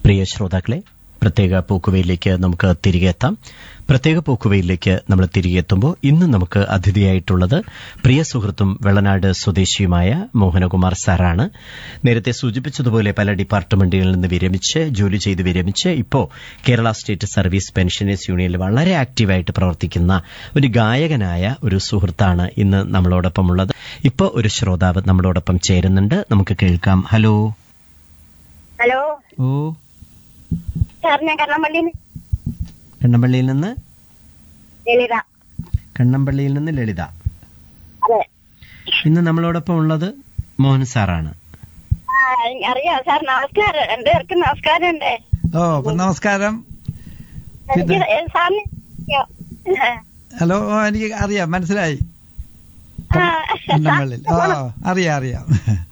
പ്രിയ ശ്രോതാക്കളെ പ്രത്യേക പോക്കുവയിലേക്ക് നമുക്ക് തിരികെ എത്താം പ്രത്യേക പോക്കുവയിലേക്ക് നമ്മൾ തിരികെ എത്തുമ്പോൾ ഇന്ന് നമുക്ക് അതിഥിയായിട്ടുള്ളത് പ്രിയ സുഹൃത്തും വെള്ളനാട് സ്വദേശിയുമായ മോഹനകുമാർ സാറാണ് നേരത്തെ സൂചിപ്പിച്ചതുപോലെ പല ഡിപ്പാർട്ട്മെന്റുകളിൽ നിന്ന് വിരമിച്ച് ജോലി ചെയ്ത് വിരമിച്ച് ഇപ്പോൾ കേരള സ്റ്റേറ്റ് സർവീസ് പെൻഷനേഴ്സ് യൂണിയനിൽ വളരെ ആക്റ്റീവായിട്ട് പ്രവർത്തിക്കുന്ന ഒരു ഗായകനായ ഒരു സുഹൃത്താണ് ഇന്ന് നമ്മളോടൊപ്പം ഉള്ളത് ഇപ്പോൾ ഒരു ശ്രോതാവ് നമ്മളോടൊപ്പം ചേരുന്നുണ്ട് നമുക്ക് കേൾക്കാം ഹലോ ഹലോ ഓ സാർ ഞാൻ കണ്ണമ്പള്ളിയിൽ കണ്ണമ്പള്ളിയിൽ നിന്ന് ലളിത കണ്ണമ്പള്ളിയിൽ നിന്ന് ലളിത അതെ ഇന്ന് നമ്മളോടൊപ്പം ഉള്ളത് മോഹൻ സാറാണ് ആ, അറിയാം സാർ നമസ്കാരം എന്റെ പേർക്ക് നമസ്കാരം ഉണ്ട് ഓ അപ്പൊ നമസ്കാരം എനിക്ക് സാറിന് അറിയോ? ഹലോ ഓ എനിക്ക് അറിയാം മനസ്സിലായി ആ, കണ്ണമ്പള്ളിൽ ഓ അറിയാം അറിയാം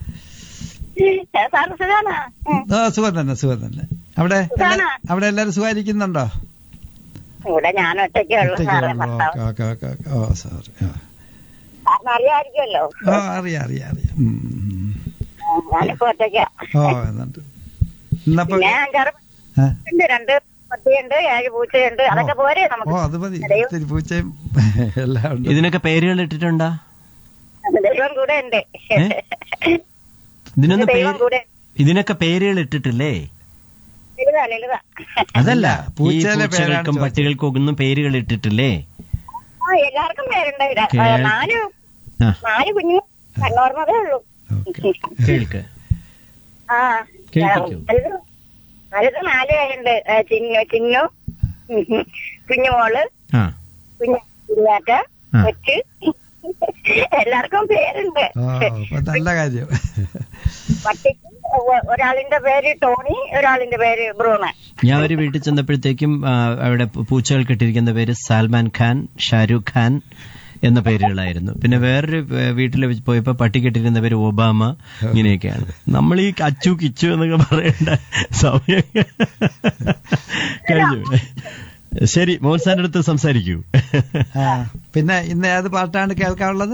സാർ സുഖാണോ ഉം. ഓ സുഖം തന്നെ സുഖം തന്നെ അവിടെ സുഖാണോ? അവിടെ എല്ലാരും സുഖമായിരിക്കുന്നുണ്ടോ ഇവിടെ ഞാൻ ഒറ്റയ്ക്കേ ഉള്ളൂ സാറേ ഒറ്റയ്ക്കുള്ളൂ. ഭർത്താവ് ഓക്കെ ഓക്കെ ഓക്കെ ഓ സോറി ഓ. സാറിന് അറിയാമായിരിക്കുമല്ലോ ഓ അറിയാം അറിയാം അറിയാം ഉം, ഉം. ഞാനിപ്പോ ഒറ്റയ്ക്കാ ഓ എന്നിട്ട് ഇന്നപ്പോ പിന്നെ അഞ്ചാറ് ഏ? ഉണ്ട് രണ്ട് പട്ടിയുണ്ട് ഏഴ് പൂച്ചയുണ്ട് അതൊക്കെ പോരെ ഓ നമുക്ക് അത് മതി ദൈവം ഇത്തിരി പൂച്ചയും എല്ലാം ഉണ്ട് ഇതിനൊക്കെ പേരുകൾ ഇട്ടിട്ടുണ്ടാ ദൈവം കൂടെ ഉണ്ട് ഇതിനൊന്നും ദൈവം പേര് കൂടെ ഇതിനൊക്കെ പേരുകൾ ഇട്ടിട്ടില്ലേ ലളിത ലളിത അതല്ല ഈ പൂച്ചയിലെ പേരാണ് പൂച്ചകൾക്കും ചോദിച്ചത്. പട്ടികൾക്കും ഒന്നും പേരുകൾ ഇട്ടിട്ടില്ലേ ആ എല്ലാവർക്കും പേരുണ്ട് ഇവിടെ. ആ, കേൾ- നാല് ആ നാല് കുഞ്ഞു കണ്ണോർമ്മതേ ഉള്ളൂ ഓക്കെ കേൾക്ക് ആ കേൾപ്പിക്കൂ. വലുത് വലുത് നാല് പേരുണ്ട് ആ, ചിന്നു ചിന്നു ഉം, കുഞ്ഞുമോള് ആ കുഞ്ഞു കുഞ്ഞാറ്റ ആ. കൊച്ച് എല്ലാവർക്കും പേരുണ്ട് ഓ അപ്പൊ നല്ല കാര്യം പട്ടിക്ക് ഒ- ഒരാളിന്റെ പേര് ടോണി ഒരാളിന്റെ പേര് ബ്രൂണ് ഞാൻ ഒരു വീട്ടിൽ ചെന്നപ്പോഴത്തേക്കും ആ, അവിടെ പൂച്ചകൾക്ക് ഇട്ടിരിക്കുന്ന പേര് സൽമാൻ ഖാൻ ഷാരൂഖ് ഖാൻ എന്ന പേരുകളായിരുന്നു പിന്നെ വേറൊരു ഏ, വീട്ടിൽ വെച്ച് പോയപ്പോ പട്ടിക്കിട്ടിരുന്ന പേര് ഒബാമ ഇങ്ങനെയൊക്കെയാണ് നമ്മൾ ഈ അച്ചു കിച്ചു എന്നൊക്കെ പറയേണ്ട സമയം കഴിഞ്ഞു ശരി മോഹൻ സാറിന്റെ അടുത്ത് സംസാരിക്കൂ ആ, പിന്നെ ഇന്ന് ഏത് പാട്ടാണ് കേൾക്കാനുള്ളത്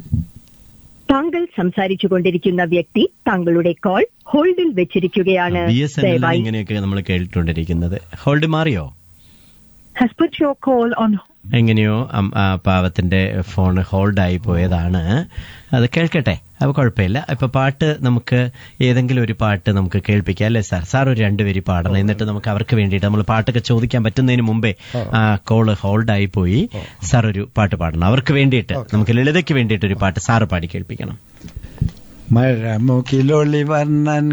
താങ്കൾ സംസാരിച്ചു കൊണ്ടിരിക്കുന്ന വ്യക്തി താങ്കളുടെ കോൾ ഹോൾഡിൽ വെച്ചിരിക്കുകയാണ് ബി എസ് എൻ ദയവായി ഇങ്ങനെയൊക്കെ നമ്മൾ കേട്ടിട്ടുണ്ടിരിക്കുന്നത് ഹോൾഡ് മാറിയോ has put your call on എങ്ങനെയോ അം- ആ പാവത്തിന്റെ ഫോൺ ഹോൾഡായി പോയതാണ് അത് കേൾക്കട്ടെ അപ്പൊ കുഴപ്പമില്ല ഇപ്പൊ പാട്ട് നമുക്ക് ഏതെങ്കിലും ഒരു പാട്ട് നമുക്ക് കേൾപ്പിക്കാം അല്ലേ സാർ സാർ ഒരു രണ്ടുപേര് പാടണം എന്നിട്ട് നമുക്ക് അവർക്ക് വേണ്ടിയിട്ട് നമ്മൾ പാട്ടൊക്കെ ചോദിക്കാൻ പറ്റുന്നതിന് മുമ്പേ ആ കോള് ഹോൾഡായി പോയി സാർ ഒരു പാട്ട് പാടണം അവർക്ക് വേണ്ടിയിട്ട് നമുക്ക് ലളിതയ്ക്ക് വേണ്ടിയിട്ട് ഒരു പാട്ട് സാറ് പാടി കേൾപ്പിക്കണം മഴമുകിലൊളി വർണ്ണൻ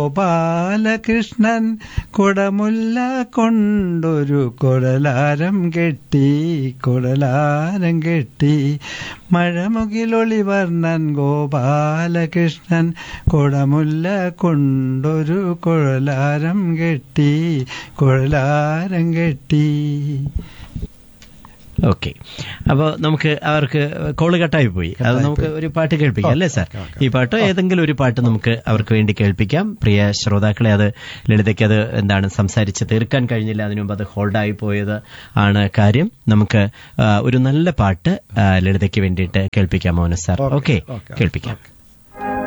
ഗോപാലകൃഷ്ണൻ കുടമുല്ല കൊണ്ടൊരു കുടലാരം കെട്ടി കുടലാരം കെട്ടി മഴമുകിലൊളി വർണ്ണൻ ഗോപാലകൃഷ്ണൻ കുടമുല്ല കൊണ്ടൊരു കുഴലാരം കെട്ടി കുഴലാരം കെട്ടി ഓക്കെ അപ്പോൾ നമുക്ക് അവർക്ക് കോള് കട്ടായി പോയി അത് നമുക്ക് ഒരു പാട്ട് കേൾപ്പിക്കാം അല്ലേ സാർ ഈ പാട്ടോ ഏതെങ്കിലും ഒരു പാട്ട് നമുക്ക് അവർക്ക് വേണ്ടി കേൾപ്പിക്കാം പ്രിയ ശ്രോതാക്കളെ അത് ലളിതയ്ക്ക് അത് എന്താണ് സംസാരിച്ച് തീർക്കാൻ കഴിഞ്ഞില്ല അതിനു മുമ്പ് അത് ഹോൾഡായി പോയത് ആണ് കാര്യം നമുക്ക് ആ, ഒരു നല്ല പാട്ട് ആ, ലളിതയ്ക്ക് വേണ്ടിയിട്ട് കേൾപ്പിക്കാം മോഹന സാർ ഓക്കെ കേൾപ്പിക്കാം